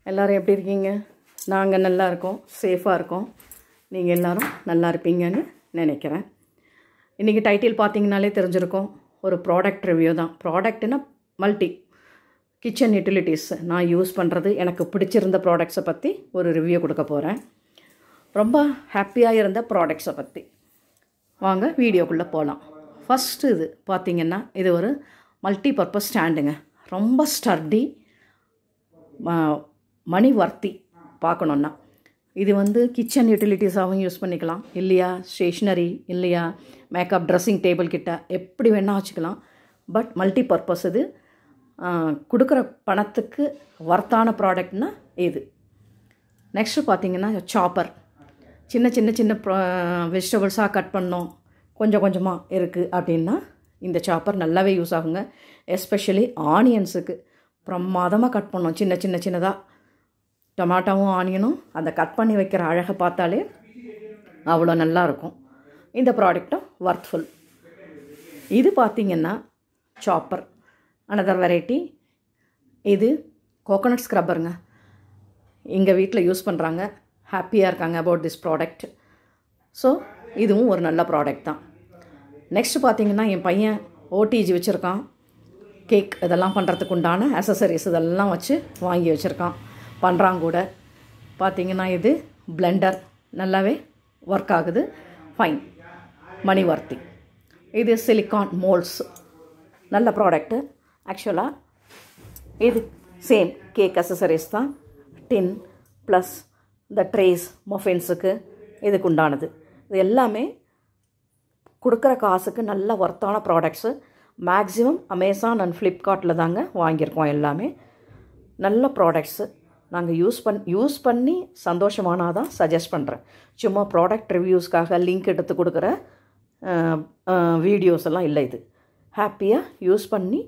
எல்லோரும் எப்படி இருக்கீங்க நாங்கள் நல்லா இருக்கோம் சேஃபாக இருக்கோம் நீங்கள் எல்லோரும் நல்லா இருப்பீங்கன்னு நினைக்கிறேன் இன்றைக்கி டைட்டில் பார்த்தீங்கனாலே தெரிஞ்சிருக்கும் ஒரு ப்ராடக்ட் ரிவ்யூ தான் ப்ராடக்ட்னா மல்டி கிச்சன் யூட்டிலிட்டிஸ் நான் யூஸ் பண்ணுறது எனக்கு பிடிச்சிருந்த ப்ராடக்ட்ஸை பற்றி ஒரு ரிவ்யூ கொடுக்க போகிறேன் ரொம்ப ஹாப்பியாக இருந்த ப்ராடக்ட்ஸை பற்றி வாங்க வீடியோக்குள்ளே போகலாம் ஃபஸ்ட்டு இது பார்த்திங்கன்னா இது ஒரு மல்டி பர்பஸ் ஸ்டாண்டுங்க ரொம்ப ஸ்டர்டி மணி வர்த்தி பார்க்கணுன்னா இது வந்து கிச்சன் யூட்டிலிட்டிஸாகவும் யூஸ் பண்ணிக்கலாம் இல்லையா ஸ்டேஷ்னரி இல்லையா மேக்கப் ட்ரெஸ்ஸிங் டேபிள் கிட்ட எப்படி வேணால் வச்சுக்கலாம் பட் மல்டி பர்பஸ் இது கொடுக்குற பணத்துக்கு ஒர்த்தான ப்ராடக்ட்னா இது நெக்ஸ்ட்டு பார்த்தீங்கன்னா சாப்பர் சின்ன சின்ன சின்ன வெஜிடபிள்ஸாக கட் பண்ணோம் கொஞ்சம் கொஞ்சமாக இருக்குது அப்படின்னா இந்த சாப்பர் நல்லாவே யூஸ் ஆகுங்க எஸ்பெஷலி ஆனியன்ஸுக்கு பிரமாதமாக கட் பண்ணோம் சின்ன சின்ன சின்னதாக டொமாட்டோவும் ஆனியனும் அந்த கட் பண்ணி வைக்கிற அழகை பார்த்தாலே அவ்வளோ நல்லாயிருக்கும் இந்த ப்ராடக்ட்டும் ஒர்த்ஃபுல் இது பார்த்திங்கன்னா சாப்பர் அனதர் வெரைட்டி இது கோகோனட் ஸ்க்ரப்பருங்க எங்கள் வீட்டில் யூஸ் பண்ணுறாங்க ஹாப்பியாக இருக்காங்க அபவுட் திஸ் ப்ராடக்ட் ஸோ இதுவும் ஒரு நல்ல ப்ராடக்ட் தான் நெக்ஸ்ட்டு பார்த்திங்கன்னா என் பையன் ஓடிஜி வச்சுருக்கான் கேக் இதெல்லாம் பண்ணுறதுக்கு உண்டான அசசரிஸ் இதெல்லாம் வச்சு வாங்கி வச்சுருக்கான் பண்ணுறாங்க கூட பார்த்திங்கன்னா இது பிளெண்டர் நல்லாவே ஒர்க் ஆகுது ஃபைன் மணி வர்த்தி இது சிலிக்கான் மோல்ஸ் நல்ல ப்ராடக்ட்டு ஆக்சுவலாக இது சேம் கேக் அசசரிஸ் தான் டின் ப்ளஸ் இந்த ட்ரேஸ் மொஃபின்ஸுக்கு இதுக்கு உண்டானது இது எல்லாமே கொடுக்குற காசுக்கு நல்ல ஒர்த்தான ப்ராடக்ட்ஸு மேக்ஸிமம் அமேசான் அண்ட் ஃப்ளிப்கார்ட்டில் தாங்க வாங்கியிருக்கோம் எல்லாமே நல்ல ப்ராடக்ட்ஸு நாங்கள் யூஸ் பண் யூஸ் பண்ணி சந்தோஷமானால் தான் சஜஸ்ட் பண்ணுறேன் சும்மா ப்ராடக்ட் ரிவ்யூஸ்க்காக லிங்க் எடுத்து கொடுக்குற வீடியோஸ் எல்லாம் இல்லை இது ஹாப்பியாக யூஸ் பண்ணி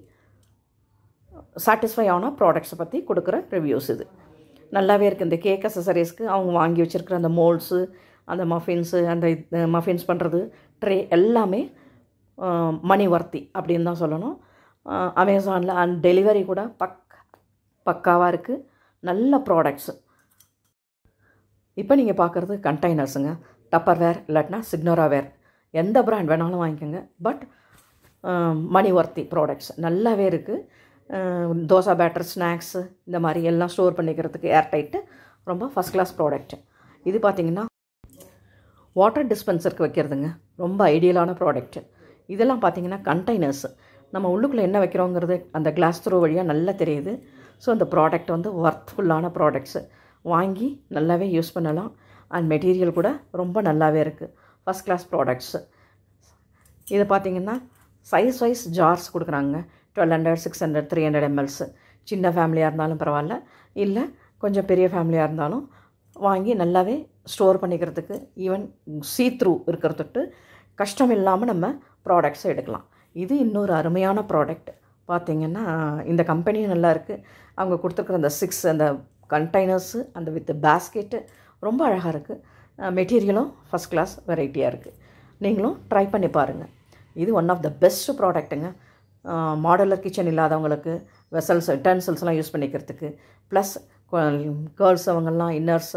சாட்டிஸ்ஃபை ஆன ப்ராடக்ட்ஸை பற்றி கொடுக்குற ரிவ்யூஸ் இது நல்லாவே இருக்குது இந்த கேக் அசசரிஸ்க்கு அவங்க வாங்கி வச்சுருக்கிற அந்த மோல்ஸு அந்த மஃபின்ஸு அந்த மஃபின்ஸ் பண்ணுறது ட்ரே எல்லாமே மணி வர்த்தி அப்படின்னு தான் சொல்லணும் அமேசானில் அண்ட் டெலிவரி கூட பக் பக்காவாக இருக்குது நல்ல ப்ராடக்ட்ஸு இப்போ நீங்கள் பார்க்குறது கண்டெய்னர்ஸுங்க டப்பர் வேர் இல்லாட்டினா சிக்னோரா வேர் எந்த ப்ராண்ட் வேணாலும் வாங்கிக்கோங்க பட் மணி ஒர்த்தி ப்ராடக்ட்ஸ் நல்லாவே இருக்குது தோசை பேட்டர் ஸ்நாக்ஸு இந்த மாதிரி எல்லாம் ஸ்டோர் பண்ணிக்கிறதுக்கு ஏர் டைட்டு ரொம்ப ஃபஸ்ட் கிளாஸ் ப்ராடக்ட் இது பார்த்திங்கன்னா வாட்டர் டிஸ்பென்சருக்கு வைக்கிறதுங்க ரொம்ப ஐடியலான ப்ராடக்ட்டு இதெல்லாம் பார்த்திங்கன்னா கண்டெய்னர்ஸ் நம்ம உள்ளுக்குள்ளே என்ன வைக்கிறோங்கிறது அந்த கிளாஸ் த்ரோ வழியாக நல்லா தெரியுது ஸோ அந்த ப்ராடக்ட் வந்து ஒர்த்ஃபுல்லான ப்ராடக்ட்ஸு வாங்கி நல்லாவே யூஸ் பண்ணலாம் அண்ட் மெட்டீரியல் கூட ரொம்ப நல்லாவே இருக்குது ஃபஸ்ட் கிளாஸ் ப்ராடக்ட்ஸு இதை பார்த்திங்கன்னா சைஸ் வைஸ் ஜார்ஸ் கொடுக்குறாங்க twelve hundred six hundred three hundred MLs சின்ன ஃபேமிலியாக இருந்தாலும் பரவாயில்ல இல்லை கொஞ்சம் பெரிய ஃபேமிலியாக இருந்தாலும் வாங்கி நல்லாவே ஸ்டோர் பண்ணிக்கிறதுக்கு ஈவன் சீ த்ரூ இருக்கிறதுட்டு கஷ்டம் இல்லாமல் நம்ம ப்ராடக்ட்ஸை எடுக்கலாம் இது இன்னொரு அருமையான ப்ராடக்ட் பார்த்திங்கன்னா இந்த கம்பெனியும் நல்லா இருக்குது அவங்க கொடுத்துருக்குற அந்த சிக்ஸ் அந்த கண்டெய்னர்ஸு அந்த வித் பேஸ்கெட்டு ரொம்ப அழகாக இருக்குது மெட்டீரியலும் ஃபஸ்ட் கிளாஸ் வெரைட்டியாக இருக்குது நீங்களும் ட்ரை பண்ணி பாருங்கள் இது ஒன் ஆஃப் த பெஸ்ட் ப்ராடக்ட்டுங்க மாடலர் கிச்சன் இல்லாதவங்களுக்கு வெசல்ஸ் டென்சில்ஸ்லாம் யூஸ் பண்ணிக்கிறதுக்கு ப்ளஸ் கேர்ள்ஸ் அவங்கெல்லாம் இன்னர்ஸ்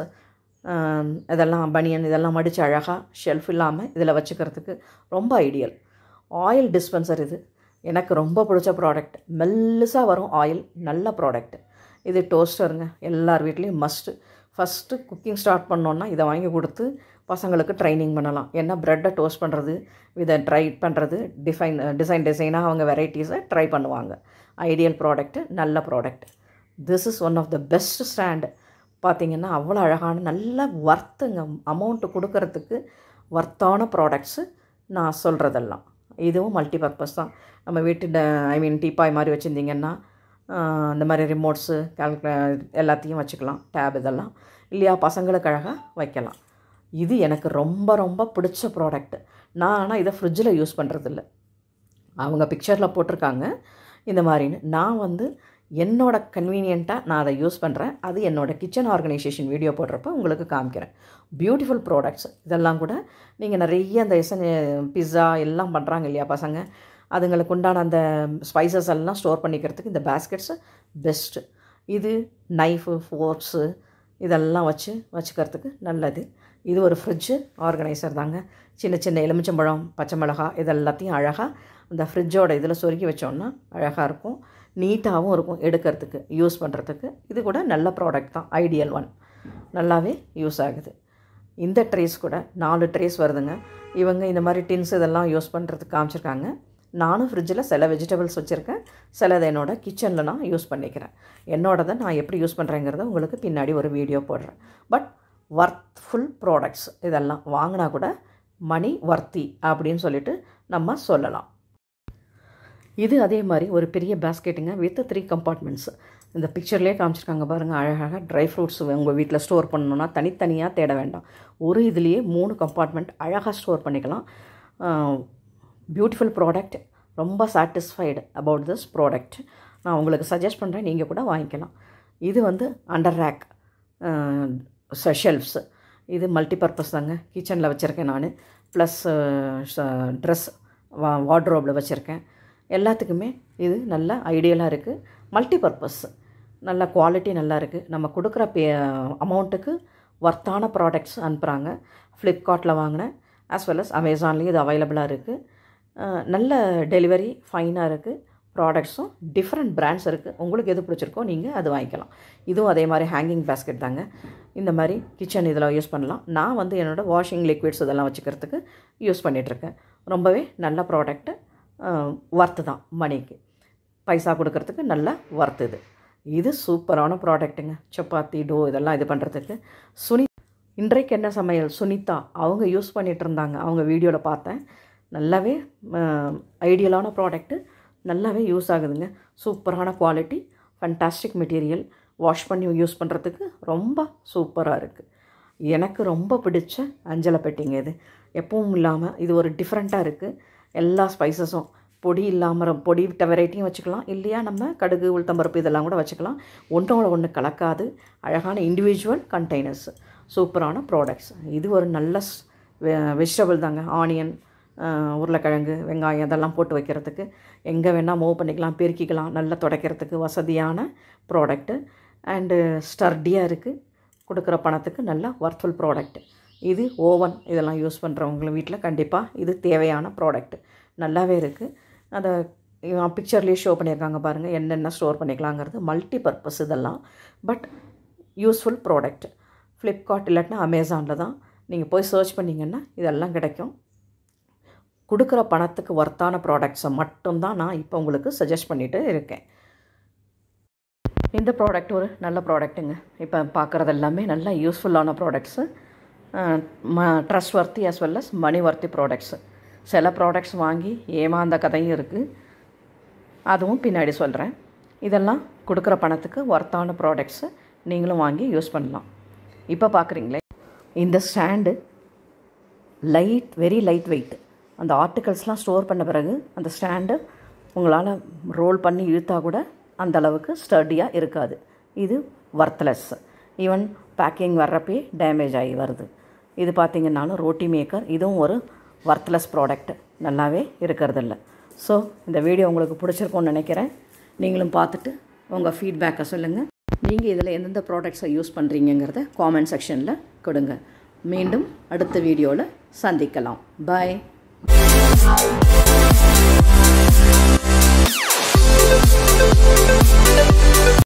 இதெல்லாம் பனியன் இதெல்லாம் மடித்து அழகாக ஷெல்ஃப் இல்லாமல் இதில் வச்சுக்கிறதுக்கு ரொம்ப ஐடியல் ஆயில் டிஸ்பென்சர் இது எனக்கு ரொம்ப பிடிச்ச ப்ராடக்ட் மெல்லுசாக வரும் ஆயில் நல்ல ப்ராடக்ட் இது டோஸ்டருங்க எல்லார் வீட்லேயும் மஸ்ட்டு ஃபஸ்ட்டு குக்கிங் ஸ்டார்ட் பண்ணோன்னா இதை வாங்கி கொடுத்து பசங்களுக்கு ட்ரைனிங் பண்ணலாம் ஏன்னா ப்ரெட்டை டோஸ்ட் பண்ணுறது இதை ட்ரை பண்ணுறது டிஃபைன் டிசைன் டிசைனாக அவங்க வெரைட்டிஸை ட்ரை பண்ணுவாங்க ஐடியல் ப்ராடக்ட்டு நல்ல product this is one of the best stand பார்த்திங்கன்னா அவ்வளோ அழகான நல்ல ஒர்த்துங்க அமௌண்ட்டு கொடுக்கறதுக்கு ஒர்த்தான ப்ராடக்ட்ஸு நான் சொல்கிறதெல்லாம் இதுவும் மல்டி பர்பஸ் தான் நம்ம வீட்டு ஐ மீன் டீப்பாய் மாதிரி வச்சுருந்தீங்கன்னா இந்த மாதிரி ரிமோட்ஸு கால்குலே எல்லாத்தையும் வச்சுக்கலாம் டேப் இதெல்லாம் இல்லையா பசங்களுக்கு அழகாக வைக்கலாம் இது எனக்கு ரொம்ப ரொம்ப பிடிச்ச ப்ராடக்ட் நான் ஆனால் இதை ஃப்ரிட்ஜில் யூஸ் பண்ணுறதில்ல அவங்க பிக்சரில் போட்டிருக்காங்க இந்த மாதிரின்னு நான் வந்து என்னோட கன்வீனியண்ட்டாக நான் அதை யூஸ் பண்ணுறேன் அது என்னோடய கிச்சன் ஆர்கனைசேஷன் வீடியோ போடுறப்ப உங்களுக்கு காமிக்கிறேன் பியூட்டிஃபுல் ப்ராடக்ட்ஸ் இதெல்லாம் கூட நீங்கள் நிறைய அந்த எசன் பிஸ்ஸா எல்லாம் பண்ணுறாங்க இல்லையா பசங்க அதுங்களுக்கு உண்டான அந்த ஸ்பைசஸ் எல்லாம் ஸ்டோர் பண்ணிக்கிறதுக்கு இந்த பேஸ்கெட்ஸு பெஸ்ட்டு இது நைஃபு ஃபோர்க்ஸு இதெல்லாம் வச்சு வச்சுக்கிறதுக்கு நல்லது இது ஒரு ஃப்ரிட்ஜு ஆர்கனைசர் தாங்க சின்ன சின்ன எலுமிச்சம்பழம் பச்சை மிளகா இதெல்லாத்தையும் அழகாக அந்த ஃப்ரிட்ஜோட இதில் சொருக்கி வச்சோன்னா அழகாக இருக்கும் நீட்டாகவும் இருக்கும் எடுக்கிறதுக்கு யூஸ் பண்ணுறதுக்கு இது கூட நல்ல ப்ராடக்ட் தான் ஐடியல் ஒன் நல்லாவே யூஸ் ஆகுது இந்த ட்ரேஸ் கூட நாலு ட்ரேஸ் வருதுங்க இவங்க இந்த மாதிரி டின்ஸ் இதெல்லாம் யூஸ் பண்ணுறதுக்கு காமிச்சிருக்காங்க நானும் ஃப்ரிட்ஜில் சில வெஜிடபிள்ஸ் வச்சுருக்கேன் சிலதை என்னோடய கிச்சனில் நான் யூஸ் பண்ணிக்கிறேன் என்னோடதை நான் எப்படி யூஸ் பண்ணுறேங்கிறத உங்களுக்கு பின்னாடி ஒரு வீடியோ போடுறேன் பட் ஒர்த்ஃபுல் ப்ராடக்ட்ஸ் இதெல்லாம் வாங்கினா கூட மணி வர்த்தி அப்படின்னு சொல்லிட்டு நம்ம சொல்லலாம் இது அதே மாதிரி ஒரு பெரிய பேஸ்கெட்டுங்க வித் த்ரீ கம்பார்ட்மெண்ட்ஸ் இந்த பிக்சர்லேயே காமிச்சிருக்காங்க பாருங்கள் அழகாக ட்ரை ஃப்ரூட்ஸ் உங்கள் வீட்டில் ஸ்டோர் பண்ணணுன்னா தனித்தனியாக தேட வேண்டாம் ஒரு இதுலேயே மூணு கம்பார்ட்மெண்ட் அழகாக ஸ்டோர் பண்ணிக்கலாம் பியூட்டிஃபுல் ப்ராடக்ட் ரொம்ப சாட்டிஸ்ஃபைடு அபவுட் திஸ் ப்ராடக்ட் நான் உங்களுக்கு சஜஸ்ட் பண்ணுறேன் நீங்கள் கூட வாங்கிக்கலாம் இது வந்து அண்டர் ரேக் ஷெல்ஃப்ஸு இது மல்டிபர்பஸ் தாங்க கிச்சனில் வச்சுருக்கேன் நான் ப்ளஸ் ட்ரெஸ் வா வார்ட்ரோப்பில் வச்சுருக்கேன் எல்லாத்துக்குமே இது நல்ல ஐடியலாக இருக்குது மல்டிபர்பஸ் நல்ல குவாலிட்டி நல்லா இருக்குது நம்ம கொடுக்குற பே அமௌண்ட்டுக்கு ஒர்த்தான ப்ராடக்ட்ஸ் அனுப்புகிறாங்க ஃப்ளிப்கார்ட்டில் வாங்கினேன் ஆஸ் வெல் அஸ் அமேசான்லேயும் இது அவைலபிளாக இருக்குது நல்ல டெலிவரி ஃபைனாக இருக்குது ப்ராடக்ட்ஸும் டிஃப்ரெண்ட் பிராண்ட்ஸ் இருக்குது உங்களுக்கு எது பிடிச்சிருக்கோ நீங்கள் அது வாங்கிக்கலாம் இதுவும் அதே மாதிரி ஹேங்கிங் பேஸ்கெட் தாங்க இந்த மாதிரி கிச்சன் இதில் யூஸ் பண்ணலாம் நான் வந்து என்னோடய வாஷிங் லிக்விட்ஸ் இதெல்லாம் வச்சுக்கிறதுக்கு யூஸ் பண்ணிகிட்ருக்கேன் ரொம்பவே நல்ல ப்ராடக்ட்டு ஒர்த்து தான் மணிக்கு பைசா கொடுக்கறதுக்கு நல்ல ஒர்த் இது இது சூப்பரான ப்ராடக்ட்டுங்க சப்பாத்தி டோ இதெல்லாம் இது பண்ணுறதுக்கு சுனி இன்றைக்கு என்ன சமையல் சுனிதா அவங்க யூஸ் பண்ணிகிட்டு இருந்தாங்க அவங்க வீடியோவில் பார்த்தேன் நல்லாவே ஐடியலான ப்ராடக்ட்டு நல்லாவே யூஸ் ஆகுதுங்க சூப்பரான குவாலிட்டி ஃபண்டாஸ்டிக் மெட்டீரியல் வாஷ் பண்ணி யூஸ் பண்ணுறதுக்கு ரொம்ப சூப்பராக இருக்குது எனக்கு ரொம்ப பிடிச்ச அஞ்சலை பெட்டிங்க இது எப்பவும் இல்லாமல் இது ஒரு டிஃப்ரெண்ட்டாக இருக்குது எல்லா ஸ்பைசஸும் பொடி இல்லாமல் பொடி விட்ட வெரைட்டியும் வச்சுக்கலாம் இல்லையா நம்ம கடுகு உளுத்தம்பருப்பு இதெல்லாம் கூட வச்சுக்கலாம் ஒன்றோட ஒன்று கலக்காது அழகான இண்டிவிஜுவல் கண்டெய்னர்ஸ் சூப்பரான ப்ராடக்ட்ஸ் இது ஒரு நல்ல வெஜிடபிள் தாங்க ஆனியன் உருளைக்கிழங்கு வெங்காயம் இதெல்லாம் போட்டு வைக்கிறதுக்கு எங்கே வேணால் மூவ் பண்ணிக்கலாம் பெருக்கிக்கலாம் நல்லா துடைக்கிறதுக்கு வசதியான ப்ராடக்ட்டு அண்டு ஸ்டர்டியாக இருக்குது கொடுக்குற பணத்துக்கு நல்ல ஒர்த்ஃபுல் ப்ராடக்ட் இது ஓவன் இதெல்லாம் யூஸ் பண்ணுறவங்க வீட்டில் கண்டிப்பாக இது தேவையான ப்ராடக்ட் நல்லாவே இருக்குது அதை பிக்சர்லேயே ஷோ பண்ணியிருக்காங்க பாருங்கள் என்னென்ன ஸ்டோர் பண்ணிக்கலாங்கிறது மல்டி பர்பஸ் இதெல்லாம் பட் யூஸ்ஃபுல் ப்ராடக்ட் ஃப்ளிப்கார்ட் இல்லாட்டினா அமேசானில் தான் நீங்கள் போய் சர்ச் பண்ணிங்கன்னா இதெல்லாம் கிடைக்கும் கொடுக்குற பணத்துக்கு ஒர்த்தான ப்ராடக்ட்ஸை மட்டும்தான் நான் இப்போ உங்களுக்கு சஜஸ்ட் பண்ணிகிட்டு இருக்கேன் இந்த ப்ராடக்ட் ஒரு நல்ல ப்ராடக்ட்டுங்க இப்போ பார்க்குறது எல்லாமே நல்ல யூஸ்ஃபுல்லான ப்ராடக்ட்ஸு ம trustworthy as well as money worthy products சில ப்ராடக்ட்ஸ் வாங்கி ஏமாந்த கதையும் இருக்குது அதுவும் பின்னாடி சொல்கிறேன் இதெல்லாம் கொடுக்குற பணத்துக்கு ஒர்த்தான ப்ராடக்ட்ஸு நீங்களும் வாங்கி யூஸ் பண்ணலாம் இப்போ பார்க்குறீங்களே இந்த stand light very lightweight அந்த ஆர்டிகல்ஸ்லாம் ஸ்டோர் பண்ண பிறகு அந்த ஸ்டாண்டு உங்களால் ரோல் பண்ணி இழுத்தா கூட அந்த அளவுக்கு ஸ்டடியாக இருக்காது இது ஒர்த்லெஸ் ஈவன் பேக்கிங் வர்றப்பே டேமேஜ் ஆகி வருது இது பார்த்திங்கன்னாலும் ரோட்டி மேக்கர் இதுவும் ஒரு ஒர்த்லெஸ் ப்ராடக்ட் நல்லாவே இருக்கிறதில்ல ஸோ இந்த வீடியோ உங்களுக்கு பிடிச்சிருக்கும்னு நினைக்கிறேன் நீங்களும் பார்த்துட்டு உங்கள் ஃபீட்பேக்கை சொல்லுங்கள் நீங்கள் இதில் எந்தெந்த ப்ராடக்ட்ஸை யூஸ் பண்ணுறீங்கிறத காமெண்ட் செக்ஷனில் கொடுங்க மீண்டும் அடுத்த வீடியோவில் சந்திக்கலாம் பாய்